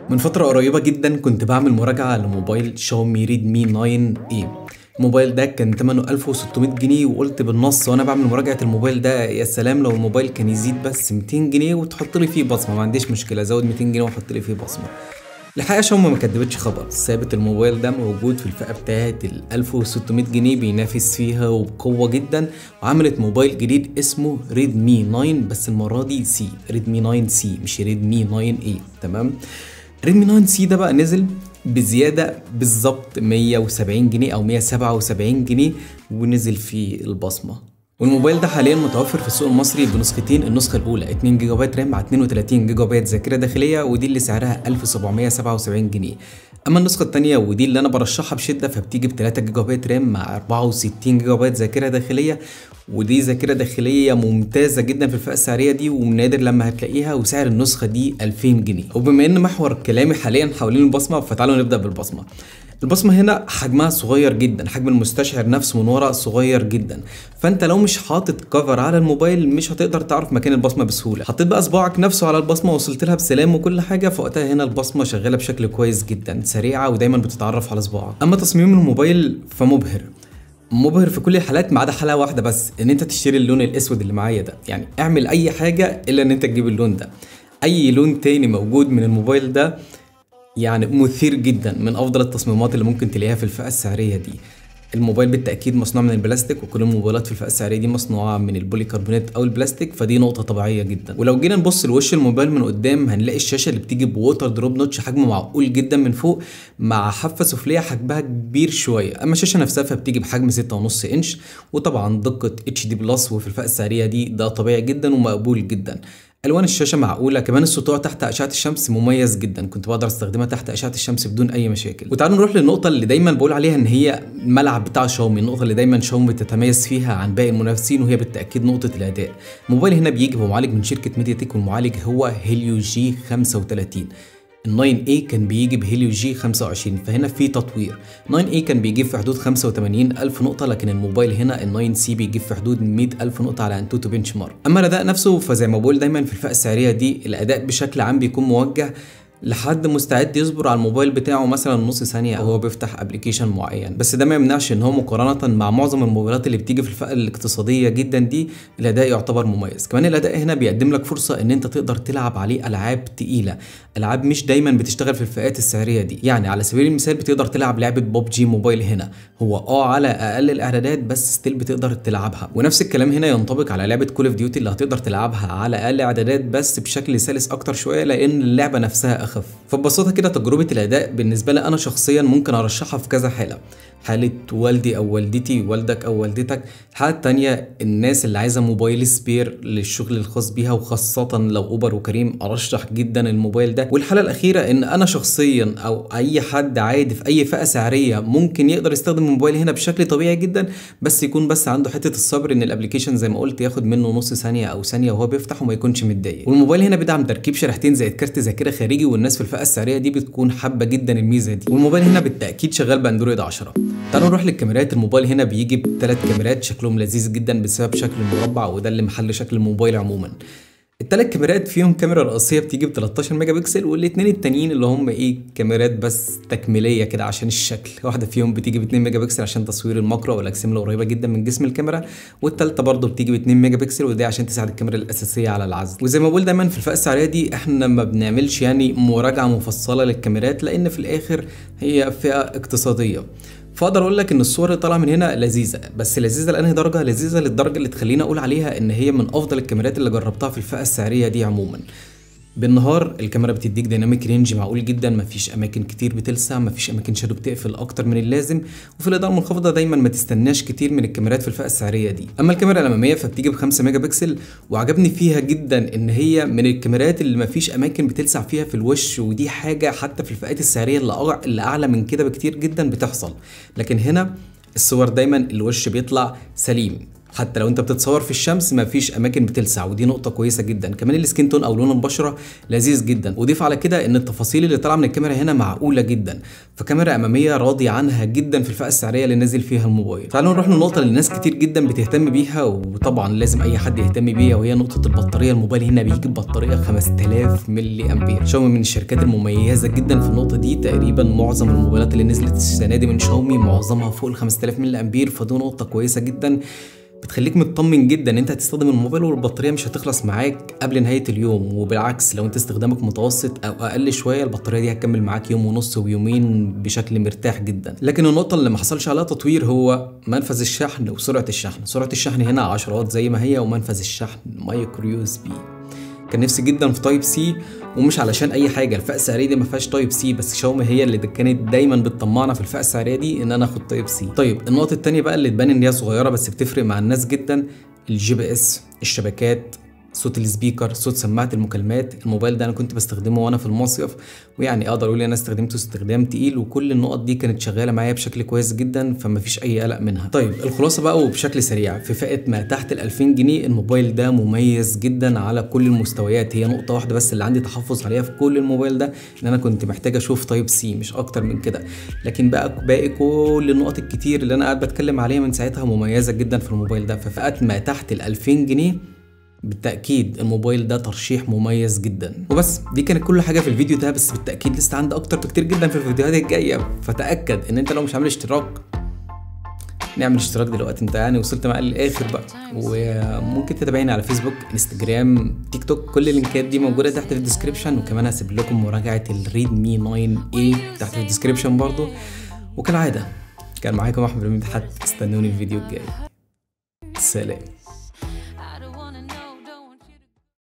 من فترة قريبة جدا كنت بعمل مراجعة لموبايل شاومي ريدمي 9 اي الموبايل ده كان ثمنه 1600 جنيه وقلت بالنص وانا بعمل مراجعة الموبايل ده يا سلام لو الموبايل كان يزيد بس 200 جنيه وتحط لي فيه بصمة ما عنديش مشكلة زود 200 جنيه وحط لي فيه بصمة الحقيقة شاومي ما كدبتش خبر ثابت الموبايل ده موجود في الفئة بتاعة ال 1600 جنيه بينافس فيها وبقوة جدا وعملت موبايل جديد اسمه ريدمي 9 بس المرة دي سي ريدمي 9 سي مش ريدمي 9 اي تمام ريدمي 9 سي ده بقى نزل بزيادة بالظبط 170 جنيه أو 177 جنيه ونزل فيه البصمة والموبايل ده حاليا متوفر في السوق المصري بنسختين النسخة الأولى 2 جيجا بايت رام مع 32 جيجا بايت ذاكرة داخلية ودي اللي سعرها 1777 جنيه أما النسخة التانية ودي اللي أنا برشحها بشدة فبتيجي ب 3 جيجا بايت رام مع 64 جيجا بايت ذاكرة داخلية ودي ذاكرة داخلية ممتازة جدا في الفئة السعرية دي ونادر لما هتلاقيها وسعر النسخة دي 2000 جنيه وبما إن محور كلامي حاليا حوالين البصمة فتعالوا نبدأ بالبصمة البصمة هنا حجمها صغير جدا حجم المستشعر نفسه من ورا صغير جدا فانت لو مش حاطط كفر على الموبايل مش هتقدر تعرف مكان البصمة بسهولة حطيت بقى صباعك نفسه على البصمة ووصلت لها بسلام وكل حاجة فوقتها هنا البصمة شغالة بشكل كويس جدا سريعة ودايما بتتعرف على صباعك اما تصميم الموبايل فمبهر مبهر في كل الحالات ما عدا حاله واحده بس ان انت تشتري اللون الاسود اللي معايا ده يعني اعمل اي حاجه الا ان انت تجيب اللون ده اي لون تاني موجود من الموبايل ده يعني مثير جدا من افضل التصميمات اللي ممكن تلاقيها في الفئه السعريه دي الموبايل بالتاكيد مصنوع من البلاستيك وكل الموبايلات في الفئه السعريه دي مصنوعه من البوليكربونات او البلاستيك فدي نقطه طبيعيه جدا ولو جينا نبص لوش الموبايل من قدام هنلاقي الشاشه اللي بتيجي بووتر دروب نوتش حجمه معقول جدا من فوق مع حافه سفليه حجمها كبير شويه اما الشاشه نفسها فبتيجي بحجم 6.5 انش وطبعا دقه اتش دي بلس وفي الفئه السعريه دي ده طبيعي جدا ومقبول جدا الوان الشاشه معقوله كمان السطوع تحت اشعه الشمس مميز جدا كنت بقدر استخدمها تحت اشعه الشمس بدون اي مشاكل وتعالوا نروح للنقطه اللي دايما بقول عليها ان هي الملعب بتاع شاومي النقطه اللي دايما شاومي تتميز فيها عن باقي المنافسين وهي بالتاكيد نقطه الاداء الموبايل هنا بيجي بمعالج من شركه ميديا تك والمعالج هو هيليو جي 35 ال 9A كان بيجي بهيليو جي 25 فهنا في تطوير 9A كان بيجيب في حدود 85 ألف نقطة لكن الموبايل هنا ال 9C بيجيب في حدود 100 ألف نقطة على انتوتو بنش مارك أما الأداء نفسه فزي ما بقول دايما في الفئة السعرية دي الأداء بشكل عام بيكون موجه لحد مستعد يصبر على الموبايل بتاعه مثلا نص ثانيه وهو بيفتح ابلكيشن معين بس ده ما يمنعش ان هو مقارنه مع معظم الموبايلات اللي بتيجي في الفئه الاقتصاديه جدا دي الاداء يعتبر مميز كمان الاداء هنا بيقدم لك فرصه ان انت تقدر تلعب عليه العاب تقيله العاب مش دايما بتشتغل في الفئات السعريه دي يعني على سبيل المثال بتقدر تلعب لعبه بوب جي موبايل هنا هو اه على اقل الاعدادات بس ستيل بتقدر تلعبها ونفس الكلام هنا ينطبق على لعبه كول اوف ديوتي اللي هتقدر تلعبها على اقل اعدادات بس بشكل سلس اكتر شويه لان اللعبه نفسها اخف فببساطه كده تجربه الاداء بالنسبه لي انا شخصيا ممكن ارشحها في كذا حاله حالة والدي أو والدتي والدك أو والدتك الحالة التانية الناس اللي عايزة موبايل سبير للشغل الخاص بيها وخاصة لو أوبر وكريم أرشح جدا الموبايل ده والحالة الأخيرة إن أنا شخصيا أو أي حد عادي في أي فئة سعرية ممكن يقدر يستخدم الموبايل هنا بشكل طبيعي جدا بس يكون بس عنده حتة الصبر إن الأبلكيشن زي ما قلت ياخد منه نص ثانية أو ثانية وهو بيفتح وما يكونش متضايق والموبايل هنا بيدعم تركيب شريحتين زائد كارت ذاكرة خارجي والناس في الفئة السعرية دي بتكون حابة جدا الميزة دي والموبايل هنا بالتأكيد شغال بأندرويد 10 تعالوا نروح للكاميرات الموبايل هنا بيجي بثلاث كاميرات شكلهم لذيذ جدا بسبب شكل المربع وده اللي محل شكل الموبايل عموما الثلاث كاميرات فيهم كاميرا رئيسيه بتيجي ب 13 ميجا بكسل والاثنين التانيين اللي هم ايه كاميرات بس تكميليه كده عشان الشكل واحده فيهم بتيجي ب 2 ميجا بكسل عشان تصوير الماكرو والاجسام اللي قريبه جدا من جسم الكاميرا والثالثه برضه بتيجي ب 2 ميجا بكسل ودي عشان تساعد الكاميرا الاساسيه على العزل وزي ما بقول دايما في الفئه السعريه دي احنا ما بنعملش يعني مراجعه مفصله للكاميرات لان في الاخر هي فئه اقتصاديه فاقدر اقول لك ان الصور اللي طالعه من هنا لذيذه بس لذيذه لانهي درجه لذيذه للدرجه اللي تخليني اقول عليها ان هي من افضل الكاميرات اللي جربتها في الفئه السعريه دي عموما بالنهار الكاميرا بتديك ديناميك رينج معقول جدا مفيش اماكن كتير بتلسع مفيش اماكن شادو بتقفل اكتر من اللازم وفي الاضاءه المنخفضه دايما ما تستناش كتير من الكاميرات في الفئه السعريه دي اما الكاميرا الاماميه فبتيجي ب 5 ميجا بكسل وعجبني فيها جدا ان هي من الكاميرات اللي مفيش اماكن بتلسع فيها في الوش ودي حاجه حتى في الفئات السعريه اللي, اللي اعلى من كده بكتير جدا بتحصل لكن هنا الصور دايما الوش بيطلع سليم حتى لو انت بتتصور في الشمس مفيش اماكن بتلسع ودي نقطه كويسه جدا كمان السكين تون او لون البشره لذيذ جدا وضيف على كده ان التفاصيل اللي طالعه من الكاميرا هنا معقوله جدا فكاميرا اماميه راضي عنها جدا في الفئه السعريه اللي نازل فيها الموبايل تعالوا نروح للنقطه اللي الناس كتير جدا بتهتم بيها وطبعا لازم اي حد يهتم بيها وهي نقطه البطاريه الموبايل هنا بيجي ببطاريه 5000 ملي امبير شاومي من الشركات المميزه جدا في النقطه دي تقريبا معظم الموبايلات اللي نزلت السنه دي من شاومي معظمها فوق ال 5000 ملي امبير فدي نقطه كويسه جدا بتخليك مطمن جدا ان انت هتستخدم الموبايل والبطاريه مش هتخلص معاك قبل نهايه اليوم وبالعكس لو انت استخدامك متوسط او اقل شويه البطاريه دي هتكمل معاك يوم ونص ويومين بشكل مرتاح جدا لكن النقطه اللي ما حصلش عليها تطوير هو منفذ الشحن وسرعه الشحن سرعه الشحن هنا 10 واط زي ما هي ومنفذ الشحن مايكرو يو اس بي كان نفسي جدا في تايب سي ومش علشان اي حاجه الفئه السعريه دي ما فيهاش تايب سي بس شاومي هي اللي كانت دايما بتطمعنا في الفئه السعريه دي ان انا اخد تايب سي طيب النقطه الثانيه بقى اللي تبان ان هي صغيره بس بتفرق مع الناس جدا الجي بي اس الشبكات صوت السبيكر صوت سماعه المكالمات الموبايل ده انا كنت بستخدمه وانا في المصيف ويعني اقدر اقول انا استخدمته استخدام تقيل وكل النقط دي كانت شغاله معايا بشكل كويس جدا فما فيش اي قلق منها طيب الخلاصه بقى وبشكل سريع في فئه ما تحت ال 2000 جنيه الموبايل ده مميز جدا على كل المستويات هي نقطه واحده بس اللي عندي تحفظ عليها في كل الموبايل ده ان انا كنت محتاج اشوف تايب سي مش اكتر من كده لكن بقى باقي كل النقط الكتير اللي انا قاعد بتكلم عليها من ساعتها مميزه جدا في الموبايل ده في فئه ما تحت ال 2000 جنيه بالتأكيد الموبايل ده ترشيح مميز جدا وبس دي كانت كل حاجة في الفيديو ده بس بالتأكيد لسه عندي أكتر بكتير جدا في الفيديوهات الجاية فتأكد إن أنت لو مش عامل اشتراك نعمل اشتراك دلوقتي انت يعني وصلت معايا للاخر بقى وممكن تتابعني على فيسبوك انستجرام تيك توك كل اللينكات دي موجوده تحت في الديسكربشن وكمان هسيب لكم مراجعه الريدمي 9 a تحت في الديسكربشن برضو وكالعاده كان معاكم احمد رميد حد استنوني الفيديو الجاي سلام